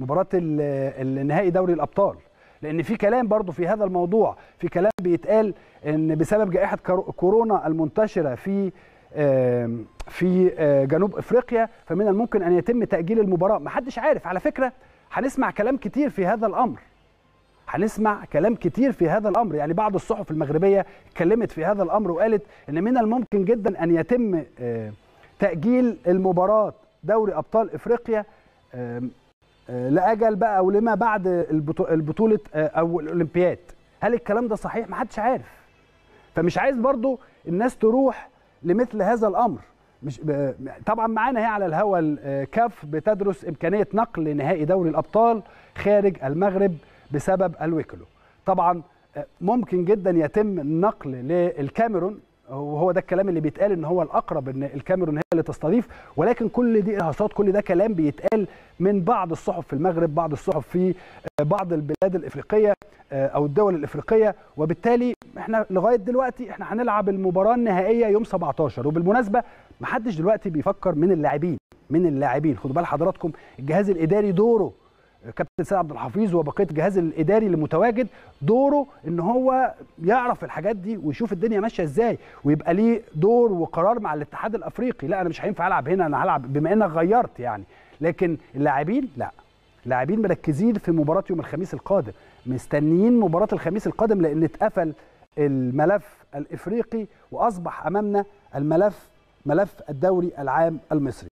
مباراه النهائي دوري الابطال لان في كلام برضو في هذا الموضوع في كلام بيتقال ان بسبب جائحه كورونا المنتشره في في جنوب افريقيا فمن الممكن ان يتم تاجيل المباراه محدش عارف على فكره هنسمع كلام كتير في هذا الامر هنسمع كلام كتير في هذا الامر يعني بعض الصحف المغربيه اتكلمت في هذا الامر وقالت ان من الممكن جدا ان يتم تاجيل المباراه دوري ابطال افريقيا لاجل بقى او لما بعد البطوله او الاولمبياد هل الكلام ده صحيح محدش عارف فمش عايز برضو الناس تروح لمثل هذا الامر مش طبعا معانا هي على الهوا الكاف بتدرس امكانيه نقل نهائي دوري الابطال خارج المغرب بسبب الويكلو طبعا ممكن جدا يتم النقل للكاميرون وهو ده الكلام اللي بيتقال ان هو الاقرب ان الكاميرون هي اللي تستضيف ولكن كل دي ارهاصات كل ده كلام بيتقال من بعض الصحف في المغرب بعض الصحف في بعض البلاد الافريقيه او الدول الافريقيه وبالتالي احنا لغايه دلوقتي احنا هنلعب المباراه النهائيه يوم 17 وبالمناسبه ما حدش دلوقتي بيفكر من اللاعبين من اللاعبين خدوا بال حضراتكم الجهاز الاداري دوره كابتن سيد عبد الحفيظ وبقيه الجهاز الاداري اللي متواجد دوره ان هو يعرف الحاجات دي ويشوف الدنيا ماشيه ازاي ويبقى ليه دور وقرار مع الاتحاد الافريقي لا انا مش هينفع العب هنا انا هلعب بما انك غيرت يعني لكن اللاعبين لا اللاعبين مركزين في مباراه يوم الخميس القادم مستنيين مباراه الخميس القادم لان اتقفل الملف الافريقي واصبح امامنا الملف ملف الدوري العام المصري